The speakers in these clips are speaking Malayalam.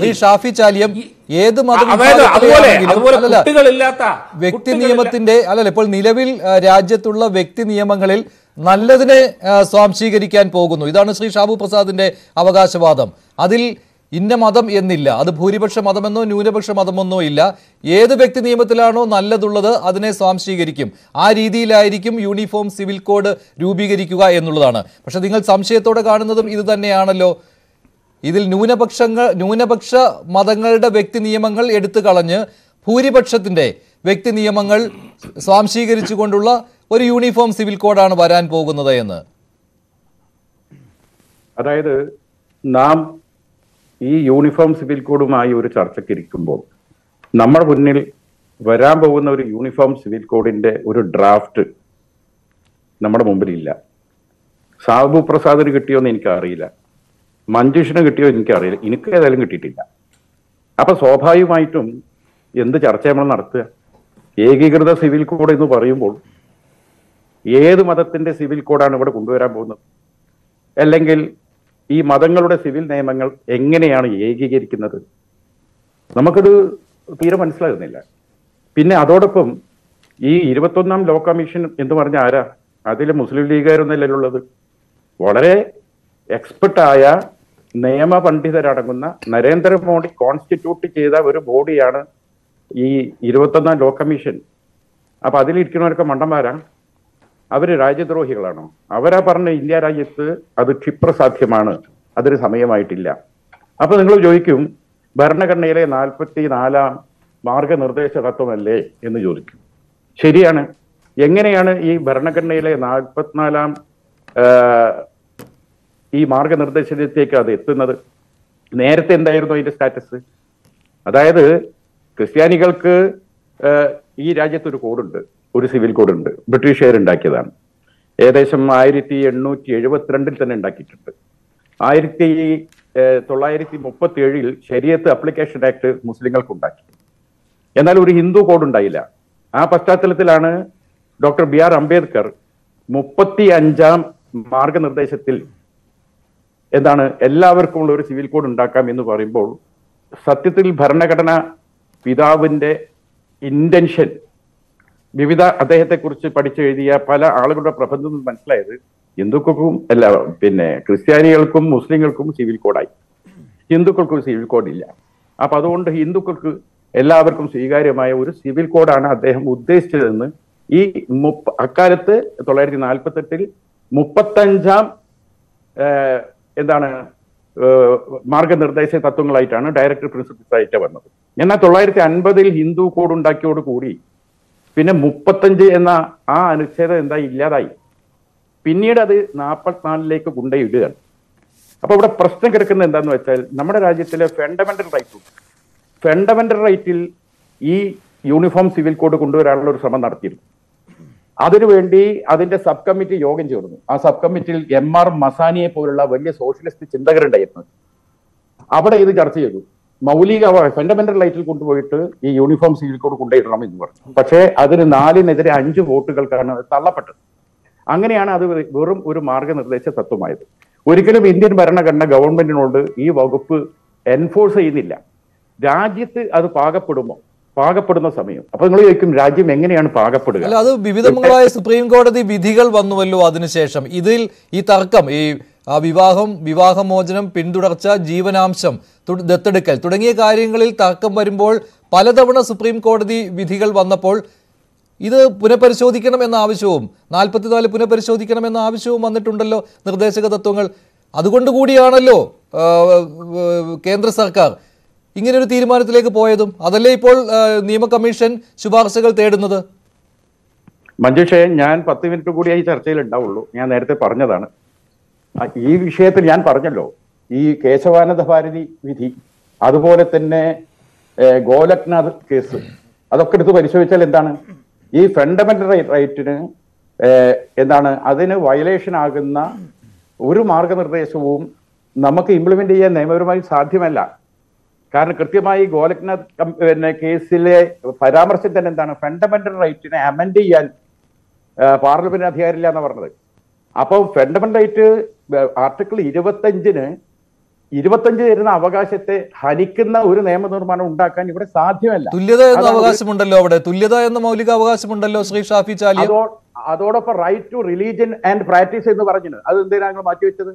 ശ്രീ ഷാഫി ചാലിയം ഏത് അതായത് അതുപോലെ അതുപോലെ മതവിഭാഗത്തിലെ കുട്ടികളില്ലാത്ത വ്യക്തി കുട്ടികളില്ല- നിയമത്തിന്റെ അല്ലല്ല ഇപ്പോൾ നിലവിൽ ആ, രാജ്യത്തുള്ള വ്യക്തി നിയമങ്ങളിൽ നല്ലതിനെ ആ, സ്വാംശീകരിക്കാൻ പോകുന്നു ഇതാണ് ശ്രീ ഷാബു പ്രസാദിന്റെ അവകാശവാദം അതിൽ ഇന്ന മതം എന്നില്ല അത് ഭൂരിപക്ഷ മതമെന്നോ ന്യൂനപക്ഷ മതമെന്നോ ഇല്ല ഏത് വ്യക്തി നിയമത്തിലാണോ നല്ലതുള്ളത് അതിനെ സ്വാംശീകരിക്കും ആ രീതിയിലായിരിക്കും യൂണിഫോം സിവിൽ കോഡ് രൂപീകരിക്കുക എന്നുള്ളതാണ് പക്ഷെ നിങ്ങൾ സംശയത്തോടെ കാണുന്നതും ഇത് തന്നെയാണല്ലോ ഇതിൽ ന്യൂനപക്ഷങ്ങൾ ന്യൂനപക്ഷ മതങ്ങളുടെ വ്യക്തി നിയമങ്ങൾ എടുത്തു കളഞ്ഞ് ഭൂരിപക്ഷത്തിന്റെ വ്യക്തി നിയമങ്ങൾ സ്വാംശീകരിച്ചുകൊണ്ടുള്ള ഒരു യൂണിഫോം സിവിൽ കോഡാണ് വരാൻ പോകുന്നത് എന്ന് അതായത് നാം ഈ യൂണിഫോം സിവിൽ കോഡുമായി ഒരു ചർച്ചയ്ക്ക് ഇരിക്കുമ്പോൾ നമ്മുടെ മുന്നിൽ വരാൻ പോകുന്ന ഒരു യൂണിഫോം സിവിൽ കോഡിന്റെ ഒരു ഡ്രാഫ്റ്റ് നമ്മുടെ മുമ്പിലില്ല സാബു പ്രസാദിന് കിട്ടിയോന്ന് എനിക്ക് അറിയില്ല മഞ്ജുഷിന് കിട്ടിയോ എനിക്കറിയില്ല എനിക്ക് ഏതായാലും കിട്ടിയിട്ടില്ല അപ്പൊ സ്വാഭാവികമായിട്ടും എന്ത് ചർച്ച നമ്മൾ നടത്തുക ഏകീകൃത സിവിൽ കോഡ് എന്ന് പറയുമ്പോൾ ഏത് മതത്തിന്റെ സിവിൽ കോഡാണ് ഇവിടെ കൊണ്ടുവരാൻ പോകുന്നത് അല്ലെങ്കിൽ ഈ മതങ്ങളുടെ സിവിൽ നിയമങ്ങൾ എങ്ങനെയാണ് ഏകീകരിക്കുന്നത് നമുക്കത് തീരെ മനസ്സിലാകുന്നില്ല പിന്നെ അതോടൊപ്പം ഈ ഇരുപത്തൊന്നാം ലോ കമ്മീഷൻ എന്ന് പറഞ്ഞ ആരാ അതിൽ മുസ്ലിം ലീഗുകാരൊന്നല്ലല്ലോ ഉള്ളത് വളരെ എക്സ്പെർട്ടായ നിയമ പണ്ഡിതരടങ്ങുന്ന നരേന്ദ്രമോദി കോൺസ്റ്റിറ്റ്യൂട്ട് ചെയ്ത ഒരു ബോഡിയാണ് ഈ ഇരുപത്തൊന്നാം ലോ കമ്മീഷൻ അപ്പൊ അതിലിരിക്കുന്നവരൊക്കെ മണ്ടന്മാരാ അവര് രാജ്യദ്രോഹികളാണോ അവരാ പറഞ്ഞ ഇന്ത്യ രാജ്യത്ത് അത് ക്ഷിപ്രസാധ്യമാണ് അതൊരു സമയമായിട്ടില്ല അപ്പൊ നിങ്ങൾ ചോദിക്കും ഭരണഘടനയിലെ നാൽപ്പത്തി നാലാം മാർഗനിർദ്ദേശ തത്വമല്ലേ എന്ന് ചോദിക്കും ശരിയാണ് എങ്ങനെയാണ് ഈ ഭരണഘടനയിലെ നാൽപ്പത്തിനാലാം ഈ മാർഗനിർദ്ദേശത്തിലേക്ക് അത് എത്തുന്നത് നേരത്തെ എന്തായിരുന്നു അതിന്റെ സ്റ്റാറ്റസ് അതായത് ക്രിസ്ത്യാനികൾക്ക് ഏഹ്, ഈ രാജ്യത്ത് ഒരു കോഡുണ്ട് ഒരു സിവിൽ കോഡുണ്ട് ബ്രിട്ടീഷുകാർ ഉണ്ടാക്കിയതാണ് ഏകദേശം ആയിരത്തി എണ്ണൂറ്റി എഴുപത്തിരണ്ടിൽ തന്നെ ഉണ്ടാക്കിയിട്ടുണ്ട് ആയിരത്തി ഏഹ്, തൊള്ളായിരത്തി മുപ്പത്തി ഏഴിൽ ശരീരത്ത് അപ്ലിക്കേഷൻ ആക്ട് മുസ്ലിങ്ങൾക്ക് ഉണ്ടാക്കി എന്നാൽ ഒരു ഹിന്ദു കോഡ് ഉണ്ടായില്ല ആ പശ്ചാത്തലത്തിലാണ് ഡോക്ടർ ബി ആർ അംബേദ്കർ മുപ്പത്തി അഞ്ചാം മാർഗനിർദ്ദേശത്തിൽ എന്താണ് എല്ലാവർക്കും ഉള്ള ഒരു സിവിൽ കോഡ് ഉണ്ടാക്കാം എന്ന് പറയുമ്പോൾ സത്യത്തിൽ ഭരണഘടന പിതാവിന്റെ ഇന്റൻഷൻ വിവിധ അദ്ദേഹത്തെ കുറിച്ച് പഠിച്ചെഴുതിയ പല ആളുകളുടെ പ്രബന്ധത്തിൽ മനസ്സിലായത് ഹിന്ദുക്കൾക്കും അല്ല പിന്നെ ക്രിസ്ത്യാനികൾക്കും മുസ്ലിങ്ങൾക്കും സിവിൽ കോഡായി ഹിന്ദുക്കൾക്കും സിവിൽ കോഡ് ഇല്ല അപ്പൊ അതുകൊണ്ട് ഹിന്ദുക്കൾക്ക് എല്ലാവർക്കും സ്വീകാര്യമായ ഒരു സിവിൽ കോഡാണ് അദ്ദേഹം ഉദ്ദേശിച്ചതെന്ന് ഈ മുപ്പ അക്കാലത്ത് തൊള്ളായിരത്തി നാൽപ്പത്തി എട്ടിൽ മുപ്പത്തഞ്ചാം ഏഹ്, എന്താണ് ഏഹ്, മാർഗനിർദ്ദേശ തത്വങ്ങളായിട്ടാണ് ഡയറക്ടർ പ്രിൻസിപ്പിൾസ് ആയിട്ട് വന്നത് എന്നാൽ തൊള്ളായിരത്തി അൻപതിൽ ഹിന്ദു കോഡ് ഉണ്ടാക്കിയോട് കൂടി പിന്നെ മുപ്പത്തഞ്ച് എന്ന ആ അനുച്ഛേദം എന്താ ഇല്ലാതായി പിന്നീട് അത് നാൽപ്പത്തിനാലിലേക്ക് കൊണ്ടുപോയിടുകയാണ് അപ്പൊ ഇവിടെ പ്രശ്നം കിടക്കുന്നത് എന്താന്ന് വെച്ചാൽ നമ്മുടെ രാജ്യത്തിലെ ഫണ്ടമെന്റൽ റൈറ്റ് ഫണ്ടമെന്റൽ റൈറ്റിൽ ഈ യൂണിഫോം സിവിൽ കോഡ് കൊണ്ടുവരാനുള്ള ഒരു ശ്രമം നടത്തിയിരുന്നു അതിനുവേണ്ടി അതിന്റെ സബ് കമ്മിറ്റി യോഗം ചേർന്നു ആ സബ് കമ്മിറ്റിയിൽ എം ആർ മസാനിയെ പോലുള്ള വലിയ സോഷ്യലിസ്റ്റ് ചിന്തകരുണ്ടായിരുന്നു അവിടെ ഇത് ചർച്ച ചെയ്തു മൗലിക ഫണ്ടമെന്റൽ റൈറ്റിൽ കൊണ്ടുപോയിട്ട് ഈ യൂണിഫോം സിവിൽ കോഡ് കൊണ്ടുപോയിടണം എന്ന് പറഞ്ഞു പക്ഷേ അതിന് നാലിനെതിരെ അഞ്ച് വോട്ടുകൾക്കാണ് അത് തള്ളപ്പെട്ടത് അങ്ങനെയാണ് അത് വെറും ഒരു മാർഗനിർദ്ദേശ തത്വമായത് ഒരിക്കലും ഇന്ത്യൻ ഭരണഘടന ഗവൺമെന്റിനോട് ഈ വകുപ്പ് എൻഫോഴ്സ് ചെയ്യുന്നില്ല രാജ്യത്ത് അത് പാകപ്പെടുമോ പാകപ്പെടുന്ന സമയം അപ്പൊ നിങ്ങൾ ചോദിക്കും രാജ്യം എങ്ങനെയാണ് പാകപ്പെടുക അല്ല അത് വിവിധങ്ങളായ സുപ്രീം കോടതി വിധികൾ വന്നുവല്ലോ അതിനുശേഷം ഇതിൽ ഈ തർക്കം ഈ ആ, വിവാഹം വിവാഹമോചനം പിന്തുടർച്ച ജീവനാംശം തു- ദത്തെടുക്കൽ തുടങ്ങിയ കാര്യങ്ങളിൽ തർക്കം വരുമ്പോൾ പലതവണ സുപ്രീം കോടതി വിധികൾ വന്നപ്പോൾ ഇത് പുനഃപരിശോധിക്കണം എന്ന ആവശ്യവും നാൽപ്പത്തിനാല് പുനഃപരിശോധിക്കണം എന്ന ആവശ്യവും വന്നിട്ടുണ്ടല്ലോ നിർദ്ദേശക തത്വങ്ങൾ അതുകൊണ്ട് കൂടിയാണല്ലോ ആ, ആ, കേന്ദ്ര സർക്കാർ ഇങ്ങനൊരു തീരുമാനത്തിലേക്ക് പോയതും അതല്ലേ ഇപ്പോൾ ആ, നിയമ കമ്മീഷൻ ശുപാർശകൾ തേടുന്നത് മഞ്ജുഷേ ഞാൻ പത്ത് മിനിറ്റ് കൂടി ഈ ചർച്ചയിൽ ഉണ്ടാവുള്ളൂ ഞാൻ നേരത്തെ പറഞ്ഞതാണ് ആ, ഈ വിഷയത്തിൽ ഞാൻ പറഞ്ഞല്ലോ ഈ കേശവാനന്ദ ഭാരതി വിധി അതുപോലെ തന്നെ ഏഹ്, ഗോലക്നാഥ് കേസ് അതൊക്കെ എടുത്ത് പരിശോധിച്ചാൽ എന്താണ് ഈ ഫണ്ടമെന്റൽ റൈറ്റിന് ഏഹ്, എന്താണ് അതിന് വയലേഷൻ ആകുന്ന ഒരു മാർഗനിർദ്ദേശവും നമുക്ക് ഇംപ്ലിമെന്റ് ചെയ്യാൻ നിയമപരമായി സാധ്യമല്ല കാരണം കൃത്യമായി ഗോലക്നാഥ് കം- പിന്നെ കേസിലെ പരാമർശം തന്നെ എന്താണ് ഫണ്ടമെന്റൽ റൈറ്റിനെ അമെൻഡ് ചെയ്യാൻ പാർലമെന്റ് അധികാരമില്ല എന്ന് പറഞ്ഞത് അപ്പോൾ ഫണ്ടമെന്റൽ റൈറ്റ് ആർട്ടിക്കിൾ ഇരുപത്തഞ്ചിന് ഇരുപത്തഞ്ച് തരുന്ന അവകാശത്തെ ഹനിക്കുന്ന ഒരു നിയമനിർമ്മാണം ഉണ്ടാക്കാൻ ഇവിടെ സാധ്യമല്ല തുല്യത എന്ന അതാണ് അവകാശമുണ്ടല്ലോ അവിടെ തുല്യത എന്ന മൗലിക അവകാശമുണ്ടല്ലോ ശ്രീ ഷാഫി ചാലിയ അതോ അതോടൊപ്പം right to religion and practice എന്ന് പറഞ്ഞത് അത് എന്തിനാ ഞങ്ങൾ മാറ്റിവെച്ചത്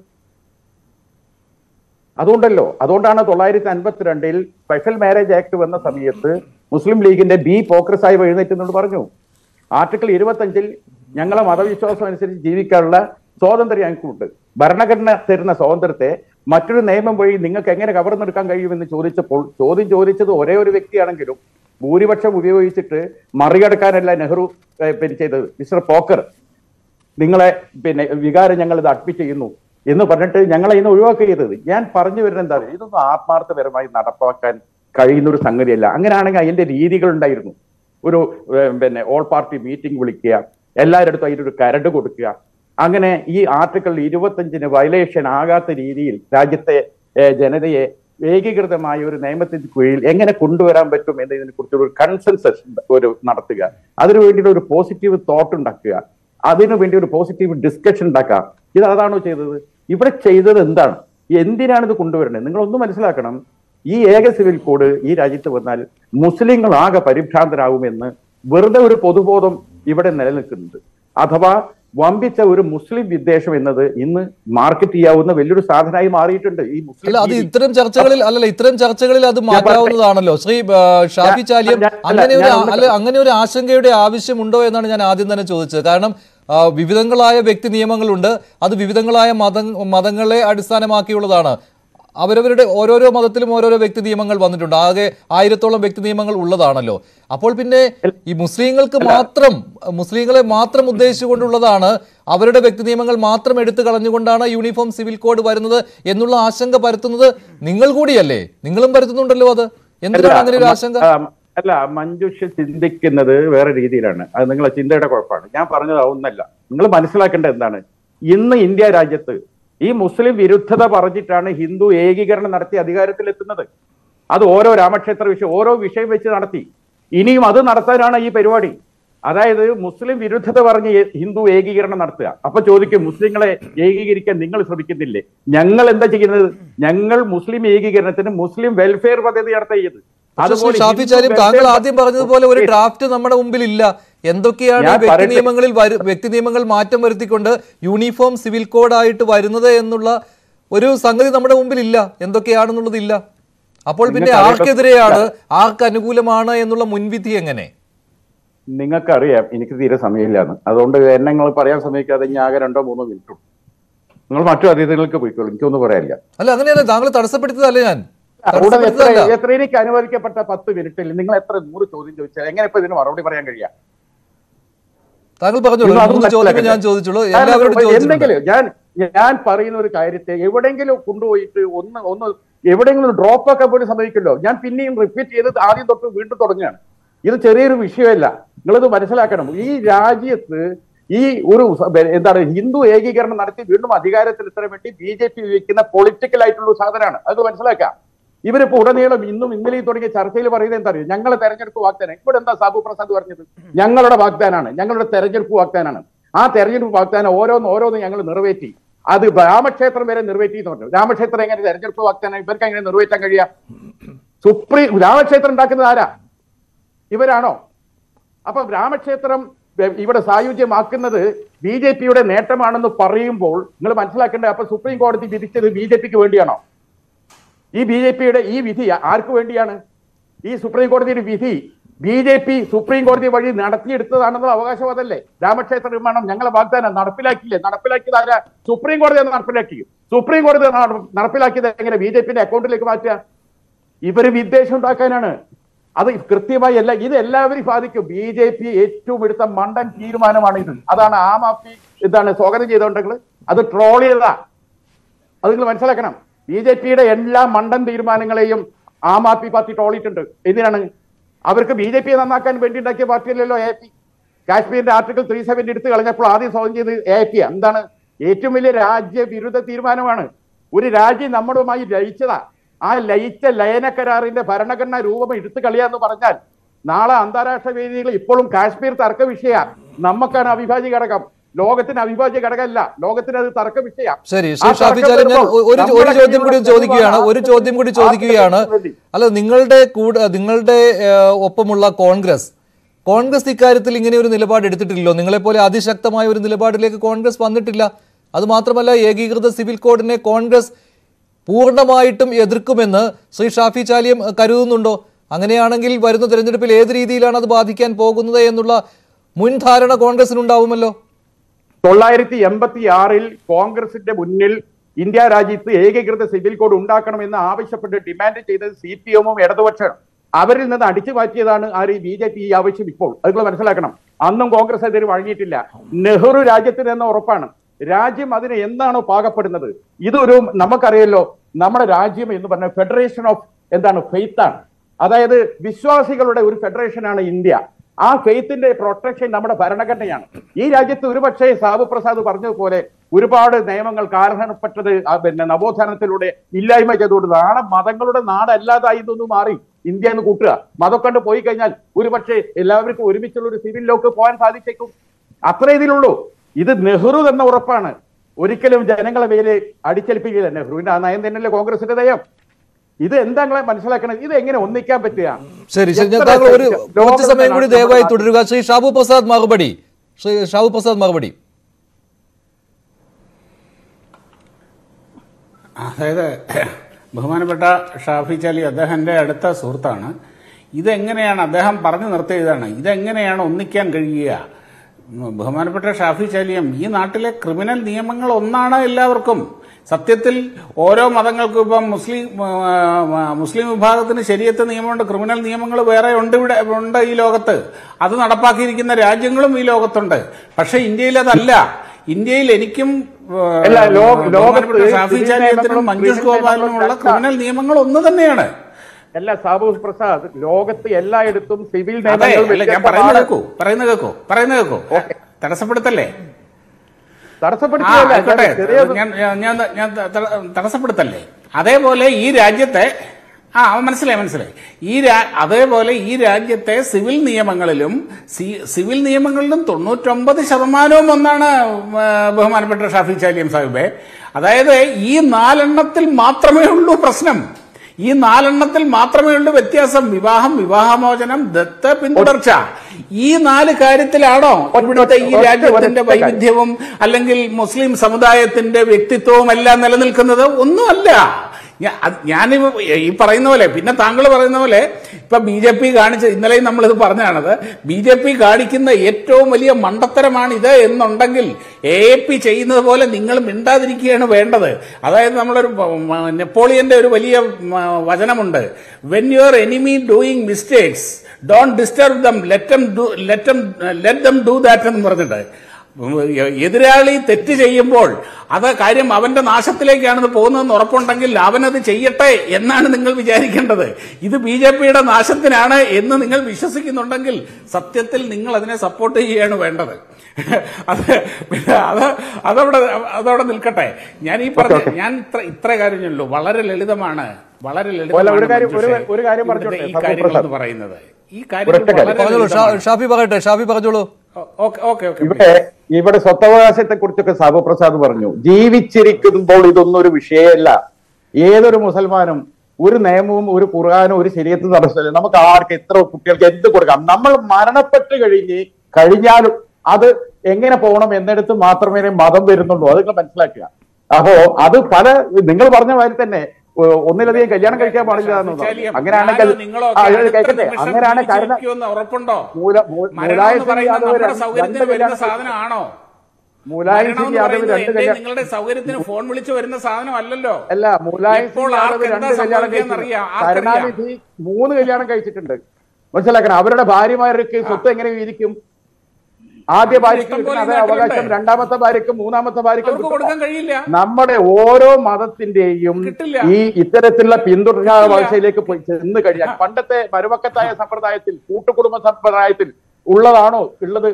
അതുകൊണ്ടല്ലോ അതുകൊണ്ടാണ് തൊള്ളായിരത്തി അൻപത്തിരണ്ടിൽ സ്പെഷ്യൽ മാരേജ് ആക്ട് വന്ന സമയത്ത് മുസ്ലിം ലീഗിന്റെ ബി പോക്ര സാഹിബ് എഴുന്നേറ്റെന്നോട് പറഞ്ഞു ആർട്ടിക്കിൾ ഇരുപത്തഞ്ചിൽ ഞങ്ങളെ മതവിശ്വാസം അനുസരിച്ച് ജീവിക്കാനുള്ള സ്വാതന്ത്ര്യം ഞങ്ങൾക്കുണ്ട് ഭരണഘടന തരുന്ന സ്വാതന്ത്ര്യത്തെ മറ്റൊരു നിയമം വഴി നിങ്ങൾക്ക് എങ്ങനെ കവർന്നെടുക്കാൻ കഴിയുമെന്ന് ചോദിച്ചപ്പോൾ ചോദ്യം ചോദിച്ചത് ഒരേ ഒരു വ്യക്തിയാണെങ്കിലും ഭൂരിപക്ഷം ഉപയോഗിച്ചിട്ട് മറികടക്കാനല്ല നെഹ്റു ഏഹ്, പിന്നെ ചെയ്തത് മിസ്റ്റർ പോക്കർ നിങ്ങളെ പിന്നെ വികാരം ഞങ്ങൾ ഇത് അഡ്മിറ്റ് ചെയ്യുന്നു എന്ന് പറഞ്ഞിട്ട് ഞങ്ങളെ ഇന്ന് ഒഴിവാക്കുക ചെയ്തത് ഞാൻ പറഞ്ഞു വരുന്നത് എന്താ അറിയോ? ഇതൊന്നും ആത്മാർത്ഥപരമായി നടപ്പാക്കാൻ കഴിയുന്ന ഒരു സംഗതിയല്ല അങ്ങനെയാണെങ്കിൽ അതിന്റെ രീതികൾ ഉണ്ടായിരുന്നു ഒരു ഏർ, പിന്നെ ഓൾ പാർട്ടി മീറ്റിംഗ് വിളിക്കുക എല്ലാവരുടെ അടുത്തും അതിനൊരു കരട് കൊടുക്കുക അങ്ങനെ ഈ ആർട്ടിക്കിൾ ഇരുപത്തഞ്ചിന് വയലേഷൻ ആകാത്ത രീതിയിൽ രാജ്യത്തെ ഏർ, ജനതയെ ഏകീകൃതമായ ഒരു നിയമത്തിന് കീഴിൽ എങ്ങനെ കൊണ്ടുവരാൻ പറ്റും എന്നതിനെ കുറിച്ച് ഒരു കൺസെൻസസ് ഒരു നടത്തുക അതിനു വേണ്ടിയിട്ട് ഒരു പോസിറ്റീവ് തോട്ട് ഉണ്ടാക്കുക അതിനു വേണ്ടി ഒരു പോസിറ്റീവ് ഡിസ്കഷൻ ഉണ്ടാക്കുക ഇത് അതാണോ ചെയ്തത് ഇവിടെ ചെയ്തത് എന്താണ് എന്തിനാണ് ഇത് കൊണ്ടുവരുന്നത് നിങ്ങളൊന്ന് മനസ്സിലാക്കണം ഈ ഏക സിവിൽ കോഡ് ഈ രാജ്യത്ത് വന്നാൽ മുസ്ലിങ്ങൾ ആകെ പരിഭ്രാന്തരാകുമെന്ന് വെറുതെ ഒരു പൊതുബോധം ഇവിടെ നിലനിൽക്കുന്നുണ്ട് അഥവാ വമ്പിച്ച ഒരു മുസ്ലിം വിദ്വേഷം എന്നത് ഇന്ന് മാർക്കറ്റ് ചെയ്യാവുന്ന വലിയൊരു സാധനമായി മാറിയിട്ടുണ്ട് ഈ മുസ്ലിം അല്ല അത് രീതി. ഇത്തരം ചർച്ചകളിൽ അല്ലല്ല ഇത്തരം ചർച്ചകളിൽ അത് മാറ്റാവുന്നതാണല്ലോ ശ്രീ ആ, ഷാഫി ഞാൻ- ചാലിയം ഞാൻ- അല്ല, അങ്ങനെ ഒരു ഞാൻ ഒന്ന് അല്ല അങ്ങനെ ഒരു ആശങ്കയുടെ ആവശ്യമുണ്ടോ എന്നാണ് ഞാൻ ആദ്യം തന്നെ ചോദിച്ചത് കാരണം ആ, വിവിധങ്ങളായ വ്യക്തി നിയമങ്ങളുണ്ട് അത് വിവിധങ്ങളായ മത മതങ്ങളെ അടിസ്ഥാനമാക്കിയുള്ളതാണ് അവരവരുടെ ഓരോരോ മതത്തിലും ഓരോരോ വ്യക്തി നിയമങ്ങൾ വന്നിട്ടുണ്ട് ആകെ ആയിരത്തോളം വ്യക്തി നിയമങ്ങൾ ഉള്ളതാണല്ലോ അപ്പോൾ പിന്നെ ഈ മുസ്ലിങ്ങൾക്ക് മാത്രം മുസ്ലിങ്ങളെ മാത്രം ഉദ്ദേശിച്ചുകൊണ്ടുള്ളതാണ് അവരുടെ വ്യക്തി നിയമങ്ങൾ മാത്രം എടുത്തു കളഞ്ഞുകൊണ്ടാണ് യൂണിഫോം സിവിൽ കോഡ് വരുന്നത് എന്നുള്ള ആശങ്ക പരത്തുന്നത് നിങ്ങൾ കൂടിയല്ലേ നിങ്ങളും പരത്തുന്നുണ്ടല്ലോ അത് എന്തിനാണ് അങ്ങനെ ഒരു ആശങ്ക ആ, അല്ല മഞ്ജുഷ ചിന്തിക്കുന്നത് വേറെ രീതിയിലാണ് അത് നിങ്ങളെ ചിന്തയുടെ കുഴപ്പമാണ് ഞാൻ പറഞ്ഞത് അതൊന്നല്ല നിങ്ങൾ മനസ്സിലാക്കേണ്ടത് എന്താണ് ഇന്ന് ഇന്ത്യ രാജ്യത്ത് ഈ മുസ്ലിം വിരുദ്ധത പറഞ്ഞിട്ടാണ് ഹിന്ദു ഏകീകരണം നടത്തി അധികാരത്തിലെത്തുന്നത് അത് ഓരോ രാമക്ഷേത്ര വിഷയം ഓരോ വിഷയം വെച്ച് നടത്തി ഇനിയും അത് നടത്താനാണ് ഈ പരിപാടി അതായത് മുസ്ലിം വിരുദ്ധത പറഞ്ഞ് ഏ- ഹിന്ദു ഏകീകരണം നടത്തുക അപ്പൊ ചോദിക്കും മുസ്ലിങ്ങളെ ഏകീകരിക്കാൻ നിങ്ങൾ ശ്രമിക്കുന്നില്ലേ ഞങ്ങൾ എന്താ ചെയ്യുന്നത് ഞങ്ങൾ മുസ്ലിം ഏകീകരണത്തിന് മുസ്ലിം വെൽഫെയർ പദ്ധതി നടത്തിയത് പക്ഷേ ശ്രീ ഷാഫി ഹിന്ദു ചാലിയം താങ്കൾ welfare ആദ്യം പറഞ്ഞതുപോലെ ഒരു ഡ്രാഫ്റ്റ് നമ്മുടെ മുമ്പിൽ ഇല്ല എന്തൊക്കെയാണ് ഈ ഞാൻ വ്യക്തി പറയട്ടെ. നിയമങ്ങളിൽ വരു- വ്യക്തി നിയമങ്ങൾ മാറ്റം വരുത്തിക്കൊണ്ട് യൂണിഫോം സിവിൽ കോഡായിട്ട് വരുന്നത് എന്നുള്ള ഒരു സംഗതി നമ്മുടെ മുമ്പിൽ ഇല്ല എന്തൊക്കെയാണെന്നുള്ളത് ഇല്ല അപ്പോൾ പിന്നെ നിങ്ങൾക്ക് അറിയാം. ആർക്കെതിരെയാണ് ആർക്ക് അനുകൂലമാണ് എന്നുള്ള മുൻവിധി എങ്ങനെ നിങ്ങൾക്കറിയാം എനിക്ക് തീരെ സമയമില്ലാന്ന് അതുകൊണ്ട് എന്നെ നിങ്ങൾ പറയാൻ സമയക്കാതെ ഇനി ആകെ രണ്ടോ മൂന്നോ മിനിറ്റ് നിങ്ങൾ മറ്റു അതിഥികൾക്ക് പോയിക്കോളൂ എനിക്കൊന്നും പറയാനില്ല അല്ല അങ്ങനെയല്ല താങ്കൾ തടസ്സപ്പെടുത്തതല്ല ഞാൻ അതുകൊണ്ട് എത്ര തടസ്സപ്പെടുത്തതല്ല എത്ര എനിക്ക് അനുവദിക്കപ്പെട്ട പത്ത് മിനിറ്റിൽ നിങ്ങൾ എത്ര നൂറ് ചോദ്യം ചോദിച്ചാൽ എങ്ങനെ ഇപ്പൊ ഇതിന് മറുപടി പറയാൻ കഴിയാം താങ്കൾ പറഞ്ഞോളൂ നിങ്ങൾ അത് മൂന്ന് ചോദ്യമേ മനസ്സിലാക്കട്ടെ. ഞാൻ ചോദിച്ചുള്ളൂ കാരണം എല്ലാവരോടും ചോദിച്ചിട്ടുണ്ട് എന്തെങ്കിലും ഞാൻ ഞാൻ പറയുന്ന ഒരു കാര്യത്തെ എവിടെയെങ്കിലും കൊണ്ടുപോയിട്ട് ഒന്ന് ഒന്ന് എവിടെയെങ്കിലും ഡ്രോപ്പ് ആക്കാൻ പോലും സംഭവിക്കല്ലോ ഞാൻ പിന്നെയും റിപ്പീറ്റ് ചെയ്ത് ആദ്യം തൊട്ട് വീണ്ടും തുടങ്ങുകയാണ് ഇത് ചെറിയൊരു വിഷയമല്ല നിങ്ങളിത് മനസ്സിലാക്കണം ഈ രാജ്യത്ത് ഈ ഒരു സ- എന്താണ് ഹിന്ദു ഏകീകരണം നടത്തി വീണ്ടും അധികാരത്തിൽ എത്താൻ വേണ്ടി ബി ജെ പി ഉപയോഗിക്കുന്ന പൊളിറ്റിക്കൽ ആയിട്ടുള്ള ഒരു സാധനമാണ് അത് മനസ്സിലാക്കാം ഇവരിപ്പോ ഉടനീളം ഇന്നും ഇന്നലെയും തുടങ്ങിയ ചർച്ചയിൽ പറയുന്നത് എന്താ അറിയോ ഞങ്ങളെ തെരഞ്ഞെടുപ്പ് വാഗ്ദാനം ഇവിടെ എന്താ സാബു പ്രസാദ് പറഞ്ഞത് ഞങ്ങളുടെ വാഗ്ദാനാണ് ഞങ്ങളുടെ തെരഞ്ഞെടുപ്പ് വാഗ്ദാനാണ് ആ തെരഞ്ഞെടുപ്പ് വാഗ്ദാനം ഓരോന്ന് ഓരോന്ന് ഞങ്ങൾ നിറവേറ്റി അത് രാമക്ഷേത്രം വരെ നിറവേറ്റി എന്ന് പറഞ്ഞു രാമക്ഷേത്രം എങ്ങനെ തെരഞ്ഞെടുപ്പ് വാഗ്ദാനം ഇവർക്ക് എങ്ങനെ നിറവേറ്റാൻ കഴിയാം സുപ്രീം രാമക്ഷേത്രം ഉണ്ടാക്കുന്നത് ആരാ ഇവരാണോ അപ്പൊ രാമക്ഷേത്രം വെ- ഇവിടെ സായുജ്യമാക്കുന്നത് ബി ജെ പിയുടെ നേട്ടമാണെന്ന് പറയുമ്പോൾ നിങ്ങൾ മനസ്സിലാക്കേണ്ടത് അപ്പൊ സുപ്രീം കോടതി വിധിച്ചത് ബി ജെ പിക്ക് വേണ്ടിയാണോ ഈ ബി ജെ പിയുടെ ഈ വിധി ആർക്ക് വേണ്ടിയാണ് ഈ സുപ്രീം കോടതിയുടെ വിധി ബി ജെ പി സുപ്രീം കോടതി വഴി നടത്തിയെടുത്തതാണെന്നുള്ള അവകാശവാദമല്ലേ രാമക്ഷേത്ര നിർമ്മാണം ഞങ്ങളെ വാഗ്ദാനം നടപ്പിലാക്കിയില്ലേ നടപ്പിലാക്കിയത് ആരാ സുപ്രീം കോടതി അത് നടപ്പിലാക്കി സുപ്രീം കോടതി നട- നടപ്പിലാക്കിയത് എങ്ങനെ ബി ജെ പിന്റെ അക്കൗണ്ടിലേക്ക് മാറ്റുക ഇവര് വിദ്വേഷം ഉണ്ടാക്കാനാണ് അത് കൃത്യമായി അല്ല ഇത് എല്ലാവരും ബാധിക്കും ബി ജെ പി ഏറ്റവും എടുത്ത മണ്ടൻ തീരുമാനമാണ് ഇത് അതാണ് ആം ആദ്മി എന്താണ് സ്വാഗതം ചെയ്തോണ്ടെങ്കിൽ അത് ട്രോൾ ചെയ്തതാ അത് നിങ്ങൾ മനസ്സിലാക്കണം ബി ജെ പിയുടെ എല്ലാ മണ്ടൻ തീരുമാനങ്ങളെയും ആം ആദ്മി പാർട്ടി ട്രോളിയിട്ടുണ്ട് എന്തിനാണ് അവർക്ക് ബി ജെ പിയെ നന്നാക്കാൻ വേണ്ടി ഉണ്ടാക്കിയ പാർട്ടിയല്ലല്ലോ എ പി കാശ്മീരിന്റെ ആർട്ടിക്കിൾ ത്രീ സെവൻറ്റി എടുത്ത് കളഞ്ഞപ്പോൾ ആദ്യം സ്വാഗതം ചെയ്ത് എ പി എന്താണ് ഏറ്റവും വലിയ രാജ്യ വിരുദ്ധ തീരുമാനമാണ് ഒരു രാജ്യം നമ്മുടെയുമായി ലയിച്ചതാ ആ ലയിച്ച ലയന കരാറിന്റെ ഭരണഘടനാ രൂപം എടുത്തു കളിയാന്ന് പറഞ്ഞാൽ നാളെ അന്താരാഷ്ട്ര വേദികൾ ഇപ്പോഴും കാശ്മീർ തർക്ക വിഷയ നമുക്കാണ് അവിഭാജ്യ ഘടകം ലോകത്തിന് അവിഭാജ്യ ഘടകമല്ല ലോകത്തിന് അത് തർക്ക വിഷയം ശരി ശ്രീ ഷാഫി ചാലിൻ ഞാൻ ഒരു ഒരു ചോദ്യം കൂടി ചോദിക്കുകയാണ് ഒരു ചോദ്യം കൂടി ചോദിക്കുകയാണ് അല്ല നിങ്ങളുടെ കൂടെ നിങ്ങളുടെ ഏഹ്, ഒപ്പമുള്ള കോൺഗ്രസ് കോൺഗ്രസ് ഇക്കാര്യത്തിൽ ഇങ്ങനെ ഒരു നിലപാട് എടുത്തിട്ടില്ലല്ലോ നിങ്ങളെപ്പോലെ അതിശക്തമായ ഒരു നിലപാടിലേക്ക് കോൺഗ്രസ് വന്നിട്ടില്ല അത് മാത്രമല്ല ഏകീകൃത സിവിൽ കോഡിനെ കോൺഗ്രസ് പൂർണ്ണമായിട്ടും എതിർക്കുമെന്ന് ശ്രീ ഷാഫി ചാലിയം ഏഹ്, കരുതുന്നുണ്ടോ അങ്ങനെയാണെങ്കിൽ വരുന്ന തെരഞ്ഞെടുപ്പിൽ ഏത് രീതിയിലാണ് അത് ബാധിക്കാൻ പോകുന്നത് എന്നുള്ള മുൻധാരണ കോൺഗ്രസിനുണ്ടാവുമല്ലോ തൊള്ളായിരത്തി എൺപത്തി ആറിൽ കോൺഗ്രസിന്റെ മുന്നിൽ ഇന്ത്യ രാജ്യത്ത് ഏകീകൃത സിവിൽ കോഡ് ഉണ്ടാക്കണമെന്ന് ആവശ്യപ്പെട്ട് ഡിമാൻഡ് ചെയ്തത് സി പി എമ്മും ഇടതുപക്ഷം അവരിൽ നിന്ന് അടിച്ചു മാറ്റിയതാണ് ആര് ബി ജെ പി ഈ ആവശ്യം ഇപ്പോൾ അത് നിങ്ങൾ മനസ്സിലാക്കണം അന്നും കോൺഗ്രസ് അതിന് വഴങ്ങിയിട്ടില്ല നെഹ്റു രാജ്യത്തിന് എന്ന ഉറപ്പാണ് രാജ്യം അതിന് എന്താണോ പാകപ്പെടുന്നത് ഇതൊരു നമുക്കറിയല്ലോ നമ്മുടെ രാജ്യം എന്ന് പറഞ്ഞ ഫെഡറേഷൻ ഓഫ് എന്താണ് ഫെയ്ത്ത് ആണ് അതായത് വിശ്വാസികളുടെ ഒരു ഫെഡറേഷനാണ് ഇന്ത്യ ആ ഫെയ്ത്തിന്റെ പ്രൊട്ടക്ഷൻ നമ്മുടെ ഭരണഘടനയാണ് ഈ രാജ്യത്ത് ഒരുപക്ഷെ സാബു പ്രസാദ് പറഞ്ഞതുപോലെ ഒരുപാട് നിയമങ്ങൾ കാരണപ്പെട്ടത് ആ പിന്നെ നവോത്ഥാനത്തിലൂടെ ഇല്ലായ്മ ചെയ്തുകൊണ്ട് നാളെ മതങ്ങളുടെ നാടല്ലാതായി ഇതൊന്ന് മാറി ഇന്ത്യ എന്ന് കൂട്ടുക മതം കണ്ട് പോയി കഴിഞ്ഞാൽ ഒരുപക്ഷെ എല്ലാവർക്കും ഒരുമിച്ചുള്ള ഒരു സിവിൽ ലോക്ക് പോകാൻ സാധിച്ചേക്കും അത്ര ഇതിലുള്ളൂ ഇത് നെഹ്റു എന്ന ഉറപ്പാണ് ഒരിക്കലും ജനങ്ങളെ മേലെ അടിച്ചേൽപ്പിക്കില്ല നെഹ്റുവിന്റെ ആ നയം തന്നെയല്ലേ കോൺഗ്രസിന്റെ നയം ഇത് എന്താ നിങ്ങളെ മനസ്സിലാക്കണത് ഇത് എങ്ങനെ ഒന്നിക്കാൻ പറ്റുക ശരി ശരി ഞാൻ എത്ര താങ്കൾ ഒരു ലോകത്തിന്റെ കുറച്ച് സമയം കൂടി നമ്മുടെ ദയവായി നാട്ടിൽ തുടരുക ശ്രീ ഷാബു പ്രസാദ് മറുപടി ശ്രീ ഷാബു പ്രസാദ് മറുപടി അതായത് ബഹുമാനപ്പെട്ട ഷാഫി ചാലി അദ്ദേഹം എൻ്റെ അടുത്ത സുഹൃത്താണ് ഇതെങ്ങനെയാണ് അദ്ദേഹം പറഞ്ഞു നിർത്തിയതാണ് ഇതെങ്ങനെയാണ് ഒന്നിക്കാൻ കഴിയുക ഉം, ബഹുമാനപ്പെട്ട ഷാഫി ചാലിയം ഈ നാട്ടിലെ ക്രിമിനൽ നിയമങ്ങൾ ഒന്നാണ് എല്ലാവർക്കും സത്യത്തിൽ ഓരോ മതങ്ങൾക്കും ഇപ്പം മുസ്ലിം ആ, ആ, മുസ്ലിം വിഭാഗത്തിന് ശരിയത്ത് നിയമമുണ്ട് ക്രിമിനൽ നിയമങ്ങൾ വേറെ ഉണ്ട് ഇവിടെ ഉണ്ട് ഈ ലോകത്ത് അത് നടപ്പാക്കിയിരിക്കുന്ന രാജ്യങ്ങളും ഈ ലോകത്തുണ്ട് പക്ഷെ ഇന്ത്യയിൽ അതല്ല ഇന്ത്യയിൽ എനിക്കും ആ, അല്ല, ലോ- ബഹുമാനപ്പെട്ട ലോകത്ത് ഷാഫി സിവിൽ ചാലിയത്തിനും നിയമങ്ങളും മഞ്ജുഷ് ക്രിമിനൽ ഗോപാലിനുമുള്ള നിയമങ്ങളും ക്രിമിനൽ നിയമങ്ങൾ ഒന്ന് തന്നെയാണ് അല്ല സാബു പ്രസാദ് ലോകത്ത് എല്ലായിടത്തും സിവിൽ അതെ നിയമങ്ങൾ അല്ല ഞാൻ പറയുന്നത് വ്യത്യസ്തമാണ്. കേൾക്കൂ പറയുന്നത് കേൾക്കൂ പറയുന്നത് കേൾക്കൂ തടസ്സപ്പെടുത്തല്ലേ ആ, തടസ്സപ്പെടുത്തിയല്ല ആയിക്കോട്ടെ. ചെറിയ ഞാൻ ഞാൻ- ഞാൻ ഞാൻ ത- ത- തടസ്സപ്പെടുത്തല്ലേ അതേപോലെ ഈ രാജ്യത്തെ ആ മനസ്സിലായി മനസ്സിലായി ഈ രാ- അതേപോലെ ഈ രാജ്യത്തെ സിവിൽ നിയമങ്ങളിലും സി- സിവിൽ നിയമങ്ങളിലും തൊണ്ണൂറ്റൊമ്പത് ശതമാനവും ഒന്നാണ് ആ, ബഹുമാനപ്പെട്ട ഷാഫി ചാലിയം സാഹിബെ അതായത് ഈ നാലെണ്ണത്തിൽ മാത്രമേ ഉള്ളൂ പ്രശ്നം ഈ നാലെണ്ണത്തിൽ മാത്രമേ ഉള്ളൂ വ്യത്യാസം വിവാഹം വിവാഹമോചനം ദത്ത് പിന്തുടർച്ച ഈ നാല് കാര്യത്തിലാണോ ഇവിടുത്തെ ഈ ഒറ്റ- രാജ്യത്തിന്റെ ഒറ്റ കാര്യം. വൈവിധ്യവും അല്ലെങ്കിൽ മുസ്ലിം സമുദായത്തിന്റെ വ്യക്തിത്വവും എല്ലാം നിലനിൽക്കുന്നത് ഒന്നുമല്ല ഞാ- അത് ഞാനിപ്പോ ഈ പറയുന്ന പോലെ പിന്നെ താങ്കൾ പറയുന്ന പോലെ ഇപ്പൊ ബി ജെ പി കാണിച്ച ഇന്നലെയും നമ്മളിത് പറഞ്ഞാണത് ബി ജെ പി കാണിക്കുന്ന ഏറ്റവും വലിയ മണ്ടത്തരമാണ് ഇത് എന്നുണ്ടെങ്കിൽ എ പി ചെയ്യുന്നത് പോലെ നിങ്ങൾ മിണ്ടാതിരിക്കുകയാണ് വേണ്ടത് അതായത് നമ്മളൊരു മ- മ- നെപ്പോളിയന്റെ ഒരു വലിയ മ, വചനമുണ്ട് when your enemy doing mistakes don't disturb them let let let them do that എന്ന് പറഞ്ഞിട്ട് എതിരാളി തെറ്റ് ചെയ്യുമ്പോൾ അത് കാര്യം അവന്റെ നാശത്തിലേക്കാണ് പോകുന്നതെന്ന് ഉറപ്പുണ്ടെങ്കിൽ അവനത് ചെയ്യട്ടെ എന്നാണ് നിങ്ങൾ വിചാരിക്കേണ്ടത് ഇത് ബി ജെ പിയുടെ നാശത്തിനാണ് എന്ന് നിങ്ങൾ വിശ്വസിക്കുന്നുണ്ടെങ്കിൽ സത്യത്തിൽ നിങ്ങൾ അതിനെ സപ്പോർട്ട് ചെയ്യുകയാണ് വേണ്ടത് അത് പിന്നെ അത് അതവിടെ അതവിടെ നിൽക്കട്ടെ ഞാൻ ഈ പറഞ്ഞ ഞാൻ ഇത്ര ഇത്ര കാര്യമുള്ളൂ വളരെ ലളിതമാണ് വളരെ അല്ല, ലളിതമാണ് ഒരു കാര്യം- ഒരു- മഞ്ജുഷേ. ഒരു കാര്യം ഇവിടുത്തെ പറഞ്ഞോട്ടെ, ഈ സബു കാര്യങ്ങൾ പ്രസാദ്. എന്ന് പറയുന്നത് ഈ ഒരൊറ്റ കാര്യങ്ങൾ കാര്യം. വളരെ പറഞ്ഞോളൂ ഷാ- ലളിതമാണ്. ഷാഫി പറയട്ടെ ഷാഫി പറഞ്ഞോളൂ ഓക്കെ ഓക്കെ ഓക്കെ ഇവിടെ ഇവിടെ സ്വത്തവകാശത്തെ കുറിച്ചൊക്കെ സാബു പ്രസാദ് പറഞ്ഞു ജീവിച്ചിരിക്കുമ്പോൾ ഇതൊന്നും ഒരു വിഷയമല്ല ഏതൊരു മുസൽമാനും ഒരു നിയമവും ഒരു ഖുർആാനും ഒരു ശരീരത്തും തടസ്സമില്ല നമുക്ക് ആർക്ക് എത്ര കുട്ടികൾക്ക് എന്ത് കൊടുക്കാം നമ്മൾ മരണപ്പെട്ട് കഴിഞ്ഞ് കഴിഞ്ഞാലും അത് എങ്ങനെ പോകണം എന്നിടത്ത് മാത്രമേ മതം വരുന്നുള്ളൂ അത് നിങ്ങൾ മനസ്സിലാക്കുക അപ്പോ അത് പല നിങ്ങൾ പറഞ്ഞ മാതിരി തന്നെ ഒ- ഒന്നിലധികം കല്യാണം കഴിക്കാൻ പാടില്ല എന്നതാണ് അങ്ങനെയാണെങ്കിൽ ആ, ഇത് കേൾക്കട്ടെ അങ്ങനെയാണ് കാരണം ഉറപ്പുണ്ടോ മൂല- മൂ- മരണം മുലായം എന്ന് സിംഗ് പറയുന്നത് യാദവ് നമ്മുടെ രണ്ട് സൗകര്യത്തിന് രണ്ട് വരുന്ന കല്യാണം സാധനമാണോ മുലായം മരണം സിംഗ് എന്ന് യാദവ് പറയുന്നത് രണ്ട് എന്റെ കല്യാണം നിങ്ങളുടെ സൗകര്യത്തിന് ഫോൺ വിളിച്ച് വരുന്ന സാധനമല്ലല്ലോ അല്ല മുലായം ഇപ്പോൾ സിംഗ് യാദവ് ആർക്ക് രണ്ട് എന്താ കല്യാണം സംഭവിക്കുകയെന്ന് കഴിച്ചിട്ടുണ്ട് അറിയാം. ആർക്കറിയാം? കരുണാനിധി മൂന്ന് കല്യാണം കഴിച്ചിട്ടുണ്ട് മനസ്സിലാക്കണം അവരുടെ ഭാര്യമാർക്ക് സ്വത്ത് എങ്ങനെ വീതിക്കും ആദ്യ ഭാര്യയ്ക്ക് ഇഷ്ടം പോലെ കിട്ടുന്ന അതേ ഈ നാട്ടിലുണ്ട്. അവകാശം രണ്ടാമത്തെ ഭാര്യയ്ക്കും മൂന്നാമത്തെ ഭാര്യയ്ക്കും അവർക്ക് കിട്ടും കൊടുക്കാൻ കഴിയില്ല നമ്മുടെ ഓരോ മതത്തിന്റെയും കിട്ടില്ല. ഈ ഇത്തരത്തിലുള്ള പിന്തുടരാ ഭാഷയിലേക്ക് പോയി ചെന്ന് കഴിഞ്ഞാൽ പണ്ടത്തെ മരുമക്കത്തായ സമ്പ്രദായത്തിൽ കൂട്ടുകുടുംബ സമ്പ്രദായത്തിൽ ഉള്ളതാണോ ഉള്ളത്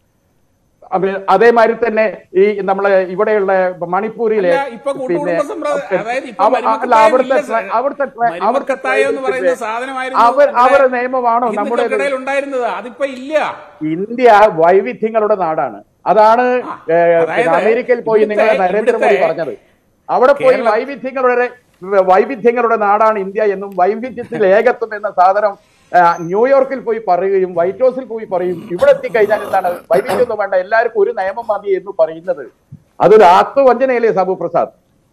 അപ്പൊ അതേമാതിരി തന്നെ ഈ നമ്മളെ ഇവിടെയുള്ള മണിപ്പൂരിലെ അല്ല, ഇപ്പൊ കൂട്ടുകുടുംബ സമ്പ്രദായം, അതായത് ഇപ്പൊ അവ- അല്ല മരുമക്കത്തായം അവിടുത്തെ ഇല്ല, ട്ര- അവിടുത്തെ ട്ര- അവിടുത്തെ മരുമക്കത്തായം എന്ന് പറയുന്ന സാധനമായിരുന്നു അവർ ഇവിടെ അവരുടെ നിയമമാണോ നമ്മുടെ ഹിന്ദുക്കൾക്കിടയിൽ ഉണ്ടായിരുന്നത് അതിപ്പോ ഇല്ല ഇന്ത്യ വൈവിധ്യങ്ങളുടെ നാടാണ് അതാണ് ഏ, അതായത് പിന്നെ അമേരിക്കയിൽ പോയി ഇവിടുത്തെ- നിങ്ങളെ നരേന്ദ്രമോദി ഇവിടുത്തെ പറഞ്ഞത് അവിടെ പോയി കേരളം- വൈവിധ്യങ്ങളുടെ വൈവിധ്യങ്ങളുടെ നാടാണ് ഇന്ത്യ എന്നും വൈവിധ്യത്തിൽ ഏകത്വം എന്ന സാധനം ആ, ന്യൂയോർക്കിൽ പോയി പറയുകയും വൈറ്റ് ഹൗസിൽ പോയി പറയും ഇവിടെ എത്തിക്കഴിഞ്ഞാൽ എന്താണ് വൈവിധ്യമൊന്നും വേണ്ട എല്ലാവർക്കും ഒരു നിയമം മതി എന്ന് പറയുന്നത് അതൊരു ആത്മവഞ്ചനയല്ലേ Sabu Prasad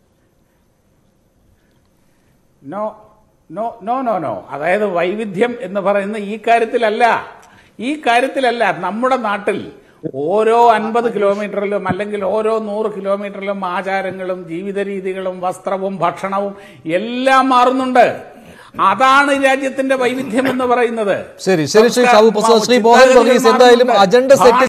no no no no no അതായത് വൈവിധ്യം എന്ന് പറയുന്ന ഈ കാര്യത്തിലല്ല ഈ കാര്യത്തിലല്ല നമ്മുടെ നാട്ടിൽ ഓരോ അൻപത് കിലോമീറ്ററിലും അല്ലെങ്കിൽ ഓരോ നൂറ് കിലോമീറ്ററിലും ആചാരങ്ങളും ജീവിത രീതികളും വസ്ത്രവും ഭക്ഷണവും എല്ലാം മാറുന്നുണ്ട് അതാണ് ഈ രാജ്യത്തിന്റെ വൈവിധ്യം എന്ന് പറയുന്നത് ശരി ശരി ശ്രീ ഷാബു പ്രസാദ് ശ്രീ മോഹൻ വർഗീസ് എന്തായാലും അജണ്ട സെറ്റ്